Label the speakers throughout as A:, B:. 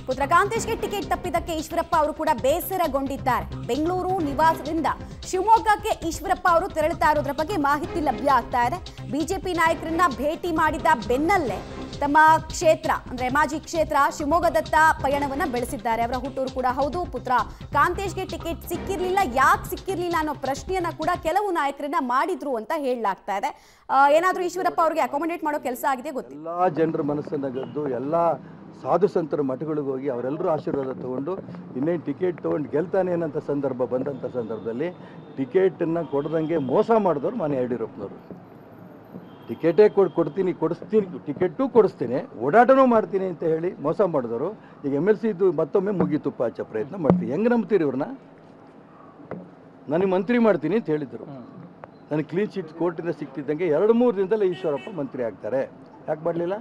A: ಪುತ್ರ ಕಾಂತೇಶ್ಗೆ ಟಿಕೆಟ್ ತಪ್ಪಿದ್ದಕ್ಕೆ ಈಶ್ವರಪ್ಪ ಅವರು ಕೂಡ ಬೇಸರಗೊಂಡಿದ್ದಾರೆ ಬೆಂಗಳೂರು ನಿವಾಸದಿಂದ ಶಿವಮೊಗ್ಗಕ್ಕೆ ಈಶ್ವರಪ್ಪ ಅವರು ತೆರಳುತ್ತಾ ಇರೋದ್ರ ಬಗ್ಗೆ ಮಾಹಿತಿ ಲಭ್ಯ ಆಗ್ತಾ ಇದೆ ಬಿಜೆಪಿ ನಾಯಕರನ್ನ ಭೇಟಿ ಮಾಡಿದ ಬೆನ್ನಲ್ಲೇ ತಮ್ಮ ಕ್ಷೇತ್ರ ಅಂದ್ರೆ ಮಾಜಿ ಕ್ಷೇತ್ರ ಶಿವಮೊಗ್ಗದತ್ತ ಪಯಣವನ್ನ ಬೆಳೆಸಿದ್ದಾರೆ ಅವರ ಹುಟ್ಟೂರು ಕೂಡ ಹೌದು ಪುತ್ರ ಕಾಂತೇಶ್ಗೆ ಟಿಕೆಟ್ ಸಿಕ್ಕಿರ್ಲಿಲ್ಲ ಯಾಕೆ ಸಿಕ್ಕಿರ್ಲಿಲ್ಲ ಅನ್ನೋ ಪ್ರಶ್ನೆಯನ್ನ ಕೂಡ ಕೆಲವು ನಾಯಕರನ್ನ ಮಾಡಿದ್ರು ಅಂತ ಹೇಳಲಾಗ್ತಾ ಇದೆ ಆ, ಏನಾದ್ರೂ ಈಶ್ವರಪ್ಪ ಅವರಿಗೆ ಅಕಾಮಿಡೇಟ್ ಮಾಡೋ ಕೆಲಸ ಆಗಿದೆ ಗೊತ್ತಿಲ್ಲ
B: ಎಲ್ಲ ಜನರ ಮನಸ್ಸನ್ನು ಗೆದ್ದು ಎಲ್ಲ ಸಾಧು ಸಂತರ ಮಠಗಳಿಗೆ ಹೋಗಿ ಅವರೆಲ್ಲರೂ ಆಶೀರ್ವಾದ ತಗೊಂಡು ಇನ್ನೇನು ಟಿಕೆಟ್ ತೊಗೊಂಡು ಗೆಲ್ತಾನೆ ಅನ್ನೋಂಥ ಸಂದರ್ಭ ಬಂದಂಥ ಸಂದರ್ಭದಲ್ಲಿ ಟಿಕೆಟನ್ನು ಕೊಡ್ದಂಗೆ ಮೋಸ ಮಾಡಿದವ್ರು ಮಾನ್ಯ ಯಡಿಯೂರಪ್ಪನವರು ಟಿಕೆಟೇ ಕೊಡ್ ಕೊಡ್ತೀನಿ ಕೊಡಿಸ್ತೀನಿ ಟಿಕೆಟು ಕೊಡಿಸ್ತೀನಿ ಓಡಾಟನೂ ಮಾಡ್ತೀನಿ ಅಂತ ಹೇಳಿ ಮೋಸ ಮಾಡಿದವರು ಈಗ ಎಮ್ ಎಲ್ ಸಿ ಇದು ಮತ್ತೊಮ್ಮೆ ಮುಗಿತುಪ್ಪ ಹಚ್ಚೋ ಪ್ರಯತ್ನ ಮಾಡ್ತೀನಿ ಹೆಂಗೆ ನಂಬ್ತೀರಿ ಇವ್ರನ್ನ ನನಗೆ ಮಂತ್ರಿ ಮಾಡ್ತೀನಿ ಅಂತ ಹೇಳಿದರು ನನಗೆ ಕ್ಲೀನ್ ಶೀಟ್ ಕೋರ್ಟಿಂದ ಸಿಕ್ತಿದ್ದಂಗೆ ಎರಡು ಮೂರು ದಿನದಲ್ಲೇ ಈಶ್ವರಪ್ಪ ಮಂತ್ರಿ ಆಗ್ತಾರೆ ಯಾಕೆ ಮಾಡಲಿಲ್ಲ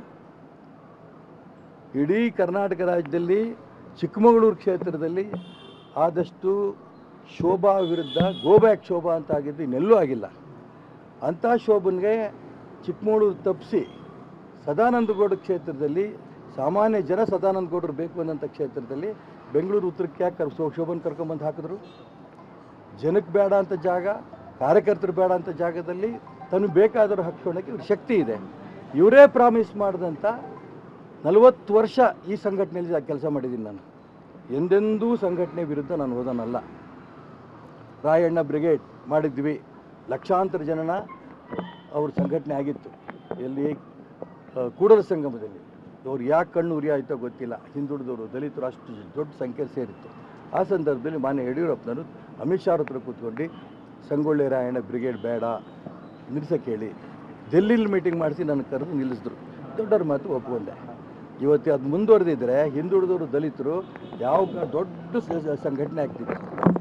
B: ಇಡೀ ಕರ್ನಾಟಕ ರಾಜ್ಯದಲ್ಲಿ ಚಿಕ್ಕಮಗಳೂರು ಕ್ಷೇತ್ರದಲ್ಲಿ ಆದಷ್ಟು ಶೋಭಾ ವಿರುದ್ಧ ಗೋಬ್ಯಾಕ್ ಶೋಭಾ ಅಂತ ಆಗಿದ್ದು ಇನ್ನೆಲ್ಲೂ ಆಗಿಲ್ಲ ಅಂಥ ಶೋಭನ್ಗೆ ಚಿಕ್ಕಮಗಳೂರು ತಪ್ಪಿಸಿ ಸದಾನಂದಗೌಡ ಕ್ಷೇತ್ರದಲ್ಲಿ ಸಾಮಾನ್ಯ ಜನ ಸದಾನಂದ ಗೌಡರು ಬೇಕು ಅನ್ನೋಂಥ ಕ್ಷೇತ್ರದಲ್ಲಿ ಬೆಂಗಳೂರು ಉತ್ತರಕ್ಕೆ ಯಾಕೆ ಕರ್ ಶೋ- ಶೋಭನ್ ಕರ್ಕೊಂಬಂದು ಹಾಕಿದ್ರು ಜನಕ್ಕೆ ಬೇಡ ಅಂತ ಜಾಗ ಕಾರ್ಯಕರ್ತರು ಬೇಡ ಅಂತ ಜಾಗದಲ್ಲಿ ತನಗೆ ಬೇಕಾದರೂ ಹಾಕ್ಸ್ಕೊಳಕ್ಕೆ ಇವ್ರ ಶಕ್ತಿ ಇದೆ ಇವರೇ ಪ್ರಾಮಿಸ್ ಮಾಡಿದಂಥ ನಲವತ್ತು ವರ್ಷ ಈ ಸಂಘಟನೆಯಲ್ಲಿ ಕೆಲಸ ಮಾಡಿದ್ದೀನಿ ನಾನು ಎಂದೆಂದೂ ಸಂಘಟನೆ ವಿರುದ್ಧ ನಾನು ಹೋದನಲ್ಲ ರಾಯಣ್ಣ ಬ್ರಿಗೇಡ್ ಮಾಡಿದ್ವಿ ಲಕ್ಷಾಂತರ ಜನನ ಅವ್ರ ಸಂಘಟನೆ ಆಗಿತ್ತು ಎಲ್ಲಿ ಆ, ಕೂಡಲ ಸಂಗಮದಲ್ಲಿ ಅವ್ರು ಯಾಕೆ ಕಣ್ಣು ಉರಿ ಆಯಿತೋ ಗೊತ್ತಿಲ್ಲ ಹಿಂದುಳಿದವರು ದಲಿತರು ಅಷ್ಟು ದೊಡ್ಡ ಸಂಖ್ಯೆ ಸೇರಿತ್ತು ಆ ಸಂದರ್ಭದಲ್ಲಿ ಮಾನ್ಯ ಯಡಿಯೂರಪ್ಪನವರು ಅಮಿತ್ ಶಾ ಅವ್ರ ಹತ್ರ ಕೂತ್ಕೊಂಡು ಸಂಗೊಳ್ಳಿ ರಾಯಣ್ಣ ಬ್ರಿಗೇಡ್ ಬೇಡ ನಿಲ್ಸಕ್ಕೆ ಹೇಳಿ ಡೆಲ್ಲಿಲಿ ಮೀಟಿಂಗ್ ಮಾಡಿಸಿ ನನಗೆ ಕರೆದು ನಿಲ್ಲಿಸಿದ್ರು ದೊಡ್ಡವ್ರ ಮಾತು ಒಪ್ಕೊಂಡೆ ಇವತ್ತು ಅದು ಮುಂದುವರೆದಿದ್ರೆ ಹಿಂದುಳಿದವರು ದಲಿತರು ಯಾವ ಕ- ದೊಡ್ಡ ಸ- ಸಂಘಟನೆ ಆಗ್ತಿತ್ತು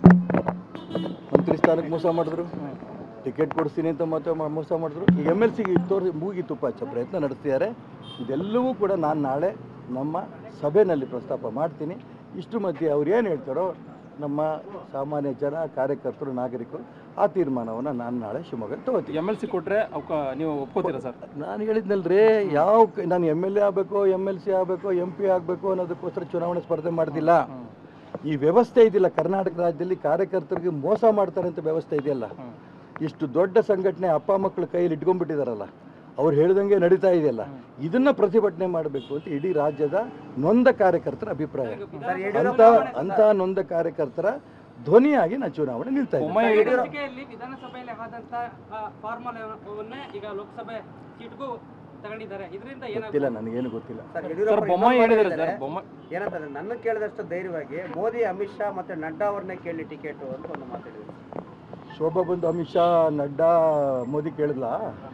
B: ಮಂತ್ರಿ ಸ್ಥಾನಕ್ಕೆ ಮೋಸ ಮಾಡಿದ್ರು ಟಿಕೆಟ್ ಕೊಡಿಸ್ತೀನಿ ಅಂತ ಮತ್ತೆ ಮ- ಮೋಸ ಮಾಡಿದ್ರು ಈಗ ಎಮ್ ಎಲ್ ಸಿಗೆ ತೋರಿಸಿ ಮೂಗಿ ತುಪ್ಪ ಹಚ್ಚೋ ಪ್ರಯತ್ನ ನಡೆಸ್ತಿದ್ದಾರೆ ಇದೆಲ್ಲವೂ ಕೂಡ ನಾನು ನಾಳೆ ನಮ್ಮ ಸಭೆಯಲ್ಲಿ ಪ್ರಸ್ತಾಪ ಮಾಡ್ತೀನಿ ಇಷ್ಟು ಮಧ್ಯೆ ಅವ್ರು ಏನು ಹೇಳ್ತಾರೋ ನಮ್ಮ ಸಾಮಾನ್ಯ ಜನ ಕಾರ್ಯಕರ್ತರು ನಾಗರಿಕರು ಆ ತೀರ್ಮಾನವನ್ನು ನಾನು ನಾಳೆ ಶಿವಮೊಗ್ಗ ತಗೋತೀನಿ
C: ಎಮ್ ಎಲ್ ಸಿ ಕೊಟ್ರೆ ಅವಕ್ಕ ನೀವು ಒಪ್ಕೋತೀರಾ ಸರ್
B: ನಾನು ಹೇಳಿದ್ನಲ್ರಿ ಯಾವ ಕ- ನಾನು ಎಮ್ ಎಲ್ ಎ ಆಗಬೇಕು ಎಮ್ ಎಲ್ ಸಿ ಆಗಬೇಕು ಎಂ ಪಿ ಆಗಬೇಕು ಅನ್ನೋದಕ್ಕೋಸ್ಕರ ಚುನಾವಣೆ ಸ್ಪರ್ಧೆ ಮಾಡ್ತಿಲ್ಲ ಈ ವ್ಯವಸ್ಥೆ ಇದೆಯಲ್ಲ ಕರ್ನಾಟಕ ರಾಜ್ಯದಲ್ಲಿ ಕಾರ್ಯಕರ್ತರಿಗೆ ಮೋಸ ಮಾಡ್ತಾರೆ ಅಂತ ವ್ಯವಸ್ಥೆ ಇದೆಯಲ್ಲ ಇಷ್ಟು ದೊಡ್ಡ ಸಂಘಟನೆ ಅಪ್ಪ ಮಕ್ಕಳ ಕೈಯಲ್ಲಿ ಇಟ್ಕೊಂಡ್ಬಿಟ್ಟಿದಾರಲ್ಲ ಅವ್ರು ಹೇಳ್ದಂಗೆ ನಡೀತಾ ಇದೆಯಲ್ಲ ಇದನ್ನ ಪ್ರತಿಭಟನೆ ಮಾಡಬೇಕು ಅಂತ ಇಡೀ ರಾಜ್ಯದ ನೊಂದ ಕಾರ್ಯಕರ್ತರ ಅಭಿಪ್ರಾಯ ಅಂತ ಅಂತ ನೊಂದ ಕಾರ್ಯಕರ್ತರ ಧ್ವನಿಯಾಗಿ ನಾನು ಚುನಾವಣೆ ನಿಲ್ತಾ ಇದ್ದೀನಿ
C: ಬೊಮ್ಮಾಯಿ
D: ಲಸಿಕೆಯಲ್ಲಿ ವಿಧಾನಸಭೆಯಲ್ಲಿ ಆದಂತ ಫಾರ್ಮುಲಾವನ್ನೇ ಈಗ ಲೋಕಸಭೆ ಸೀಟ್ಗೂ ತಗೊಂಡಿದ್ದಾರೆ ಇದರಿಂದ
B: ಗೊತ್ತಿಲ್ಲ ನನಗೇನು ಗೊತ್ತಿಲ್ಲ
E: ಸರ್
C: ಸರ್
E: ಯಡಿಯೂರಪ್ಪ
C: ಬೊಮ್ಮಾಯಿ
E: ಇನ್ನೊಂದು
C: ಹೇಳಿದ್ರೆ
E: ಹೇಳಿದ್ದಾರೆ.
C: ಸರ್ ಬೊಮ್ಮಾಯಿ
E: ಏನಂತಾರೆ ನನ್ನ ಕೇಳಿದಷ್ಟು ಧೈರ್ಯವಾಗಿ ಮೋದಿ ಅಮಿತ್ ಶಾ ಮತ್ತೆ ನಡ್ಡಾ ಅವ್ರನ್ನೇ ಕೇಳಿ ಟಿಕೆಟ್ ಅಂತ ಒಂದು ಮಾತಾಡಿದ್ರು
B: ಶೋಭಾ ಬಂದು ಅಮಿತ್ ಶಾ ನಡ್ಡಾ ಮೋದಿ ಕೇಳಿದ್ಲ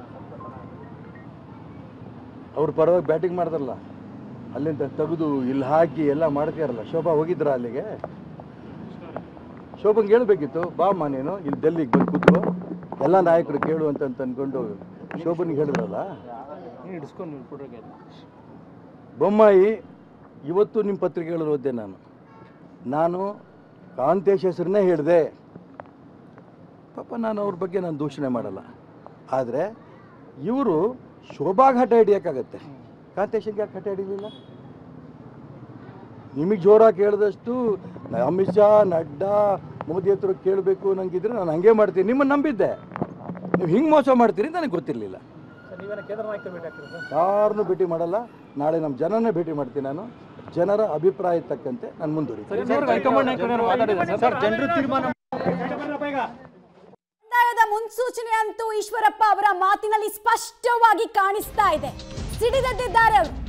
B: ಅವ್ರ ಪರವಾಗಿ ಬ್ಯಾಟಿಂಗ್ ಮಾಡಿದ್ರಲ್ಲ ಅಲ್ಲಿಂದ ತೆಗೆದು ಇಲ್ಲಿ ಹಾಕಿ ಎಲ್ಲ ಮಾಡ್ತೀರಲ್ಲ ಶೋಭಾ ಹೋಗಿದ್ರ ಅಲ್ಲಿಗೆ ಶೋಭಂಗೆ ಹೇಳ್ಬೇಕಿತ್ತು ಬಾ ಅಮ್ಮ ನೀನು ಇಲ್ಲಿ ಡೆಲ್ಲಿಗೆ ಬಂದು ಕೂತ್ಕೋ ಎಲ್ಲ ನಾಯಕರು ಕೇಳು ಅಂತ ಅಂತ ಅನ್ಕೊಂಡು ಶೋಭನಿಗೆ ಹೇಳಿದ್ರಲ್ಲ
C: ನೀವು ಹಿಡಿಸ್ಕೊಂಡು ನೀವು ಕೊಡ್ರಿಗೆ
B: ಬೊಮ್ಮಾಯಿ ಇವತ್ತು ನಿಮ್ಮ ಪತ್ರಿಕೆಗಳಲ್ಲಿ ಓದಿದೆ ನಾನು ನಾನು ಕಾಂತೇಶ್ ಹೆಸರನ್ನೇ ಹೇಳಿದೆ ಪಾಪ ನಾನು ಅವ್ರ ಬಗ್ಗೆ ನಾನು ದೂಷಣೆ ಮಾಡಲ್ಲ ಆದರೆ ಇವರು ಶೋಭಾಗ್ ಹಠ ಹಿಡಿಯೋಕ್ಕಾಗತ್ತೆ ಕಾಂತೇಶನ್ಗೆ ಯಾಕೆ ಹಠ ಹಿಡಿಲಿಲ್ಲ ನಿಮಗೆ ಜೋರಾಗಿ ಕೇಳಿದಷ್ಟು ನ- ಅಮಿತ್ ಶಾ ನಡ್ಡಾ ಮೋದಿ ಹತ್ರ ಕೇಳಬೇಕು ನಂಗಿದ್ರೆ ನಾನು ಹಂಗೆ ಮಾಡ್ತೀನಿ ನಿಮ್ಮನ್ನು ನಂಬಿದ್ದೆ ನೀವು ಹಿಂಗೆ ಮೋಸ ಮಾಡ್ತೀರಿ ಅಂತ ನನಗೆ ಗೊತ್ತಿರಲಿಲ್ಲ
C: ನೀವೇನ ಕೇಂದ್ರ ನಾಯಕರು ಭೇಟಿ ಆಗ್ತೀರಾ ಸರ್
B: ಯಾರನ್ನೂ ಭೇಟಿ ಮಾಡಲ್ಲ ನಾಳೆ ನಮ್ಮ ಜನನೇ ಭೇಟಿ ಮಾಡ್ತೀನಿ ನಾನು ಜನರ ಅಭಿಪ್ರಾಯ ತಕ್ಕಂತೆ ನಾನು ಮುಂದುವರಿತೀನಿ
C: ಸರ್ ಇದುವರೆಗೂ ಹೈಕಮಾಂಡ್ ನಾಯಕರು ಮಾತಾಡಿದ್ದಾರೆ ಸರ್ ಜನರು ತೀರ್ಮಾನ
A: ಬಂಡಾಯದ ಮುನ್ಸೂಚನೆ ಅಂತೂ ಈಶ್ವರಪ್ಪ ಅವರ ಮಾತಿನಲ್ಲಿ ಸ್ಪಷ್ಟವಾಗಿ ಕಾಣಿಸ್ತಾ ಇದೆ ಸಿಡಿದೆದ್ದಿದ್ದಾರೆ ಅವರು